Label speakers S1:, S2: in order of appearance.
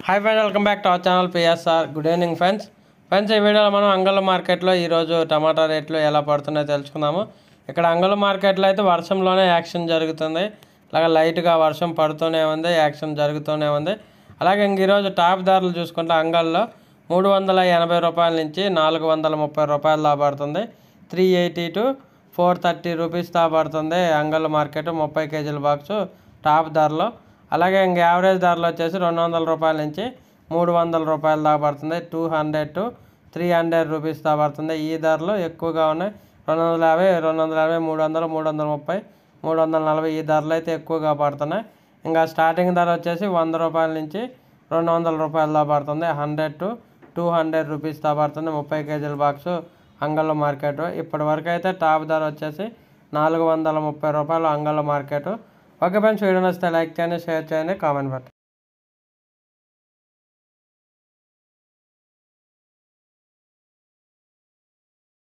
S1: hi friend welcome back to our channel PSR good evening friends friends ఈ వీడియోలో మనం అంగళ మార్కెట్లో ఈరోజు టమాటా రేట్లు ఎలా పడుతున్నాయో తెలుసుకుందాము ఇక్కడ అంగళ మార్కెట్లో అయితే వర్షంలోనే యాక్షన్ జరుగుతుంది అలాగే లైట్గా వర్షం పడుతూనే ఉంది యాక్షన్ జరుగుతూనే ఉంది అలాగే ఇంక ఈరోజు టాప్ ధరలు చూసుకుంటే అంగల్లో మూడు వందల ఎనభై రూపాయల నుంచి నాలుగు వందల ముప్పై రూపాయలు దా పడుతుంది three eighty to four thirty rupees దా పడుతుంది అంగళ మార్కెట్ ముప్పై కేజీల బాక్సు టాప్ ధరలో అలాగే ఇంక యావరేజ్ ధరలు వచ్చేసి రెండు వందల రూపాయల నుంచి మూడు వందల రూపాయల దాకా పడుతుంది two hundred to three hundred rupees దాకా పడుతుంది ఈ ధరలు ఎక్కువగా ఉన్నాయి రెండు వందల యాభై రెండు వందల యాభై మూడు వందలు మూడు వందల ముప్పై మూడు వందల నలభై ఈ ధరలు అయితే ఎక్కువగా పడుతున్నాయి ఇంకా స్టార్టింగ్ ధర వచ్చేసి వంద రూపాయల నుంచి రెండు వందల రూపాయల దాకా పడుతుంది hundred to two hundred rupees దాకా పడుతుంది ముప్పై కేజీల బాక్సు అంగళ్ళ మార్కెట్ ఇప్పటి వరకు అయితే టాప్ ధర వచ్చేసి నాలుగు వందల ముప్పై రూపాయలు అంగళ్ళ మార్కెట్ ఓకే ఫ్రెండ్స్ వీడియో నచ్చితే లైక్ చేయండి షేర్ చేయండి కామెంట్ పెట్టండి